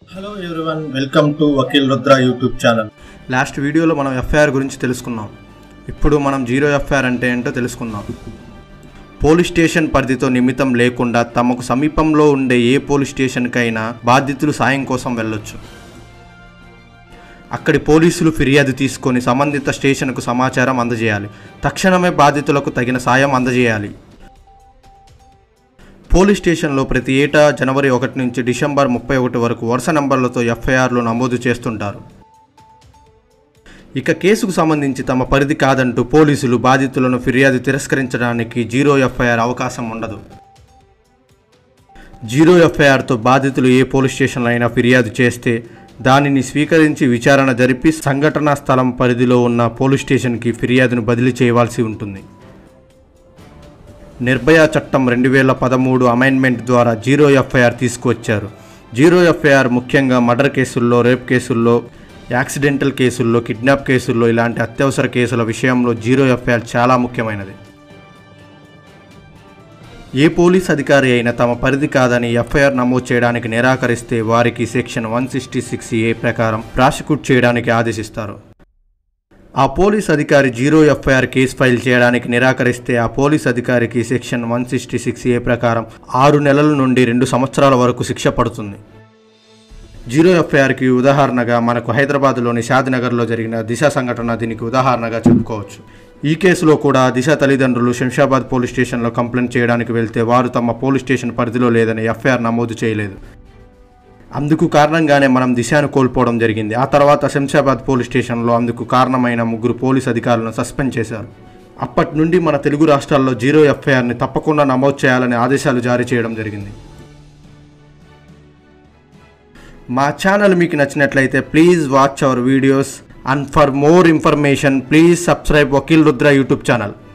hello everyone welcome to Vakeel Rudra YouTube channel last వీడియోలో మనం FIR గురించి తెలుసుకున్నాం ఇప్పుడు మనం జీరో ఎఫ్ఐఆర్ అంటే ఏంటో తెలుసుకుందాం పోలీస్ స్టేషన్ పరిధితో నిమిత్తం లేకుండా తమకు సమీపంలో ఉండే ఏ పోలీస్ స్టేషన్కైనా బాధితులు సాయం కోసం వెళ్ళొచ్చు అక్కడి పోలీసులు ఫిర్యాదు తీసుకొని సంబంధిత స్టేషన్కు సమాచారం అందజేయాలి తక్షణమే బాధితులకు తగిన సాయం అందజేయాలి పోలీస్ స్టేషన్లో ప్రతి ఏటా జనవరి ఒకటి నుంచి డిసెంబర్ ముప్పై ఒకటి వరకు వరుస నంబర్లతో ఎఫ్ఐఆర్లు నమోదు చేస్తుంటారు ఇక కేసుకు సంబంధించి తమ పరిధి కాదంటూ పోలీసులు బాధితులను ఫిర్యాదు తిరస్కరించడానికి జీరో ఎఫ్ఐఆర్ అవకాశం ఉండదు జీరో ఎఫ్ఐఆర్తో బాధితులు ఏ పోలీస్ స్టేషన్లో అయినా ఫిర్యాదు చేస్తే దానిని స్వీకరించి విచారణ జరిపి సంఘటనా స్థలం పరిధిలో ఉన్న పోలీస్ స్టేషన్కి ఫిర్యాదును బదిలీ చేయవలసి ఉంటుంది నిర్భయ చట్టం రెండు వేల పదమూడు అమైన్మెంట్ ద్వారా జీరో ఎఫ్ఐఆర్ తీసుకువచ్చారు జీరో ఎఫ్ఐఆర్ ముఖ్యంగా మర్డర్ కేసుల్లో రేప్ కేసుల్లో యాక్సిడెంటల్ కేసుల్లో కిడ్నాప్ కేసుల్లో ఇలాంటి అత్యవసర కేసుల విషయంలో జీరో ఎఫ్ఐఆర్ చాలా ముఖ్యమైనది ఏ పోలీస్ అధికారి అయినా తమ పరిధి కాదని ఎఫ్ఐఆర్ నమోదు చేయడానికి నిరాకరిస్తే వారికి section one sixty six A ప్రకారం ప్రాసిక్యూట్ చేయడానికి ఆదేశిస్తారు ఆ పోలీస్ అధికారి జీరో ఎఫ్ఐఆర్ కేసు ఫైల్ చేయడానికి నిరాకరిస్తే ఆ పోలీస్ అధికారికి section one sixty six A ప్రకారం ఆరు నెలల నుండి రెండు సంవత్సరాల వరకు శిక్ష పడుతుంది జీరో ఎఫ్ఐఆర్కి ఉదాహరణగా మనకు హైదరాబాద్లోని షాద్నగర్లో జరిగిన దిశ సంఘటన దీనికి ఉదాహరణగా చెప్పుకోవచ్చు ఈ కేసులో కూడా దిశ తల్లిదండ్రులు శంషాబాద్ పోలీస్ స్టేషన్లో కంప్లైంట్ చేయడానికి వెళ్తే వారు తమ పోలీస్ స్టేషన్ పరిధిలో లేదని ఎఫ్ఐఆర్ నమోదు చేయలేదు అందుకు కారణంగానే మనం దిశను కోల్పోవడం జరిగింది ఆ తర్వాత శంషాబాద్ పోలీస్ స్టేషన్లో అందుకు కారణమైన ముగ్గురు పోలీస్ అధికారులను సస్పెండ్ చేశారు అప్పటి నుండి మన తెలుగు రాష్ట్రాల్లో జీరో ఎఫ్ఐఆర్ని తప్పకుండా నమోదు చేయాలని ఆదేశాలు జారీ చేయడం జరిగింది మా ఛానల్ మీకు నచ్చినట్లయితే please watch our videos and for more information please subscribe Vakeel Rudra YouTube channel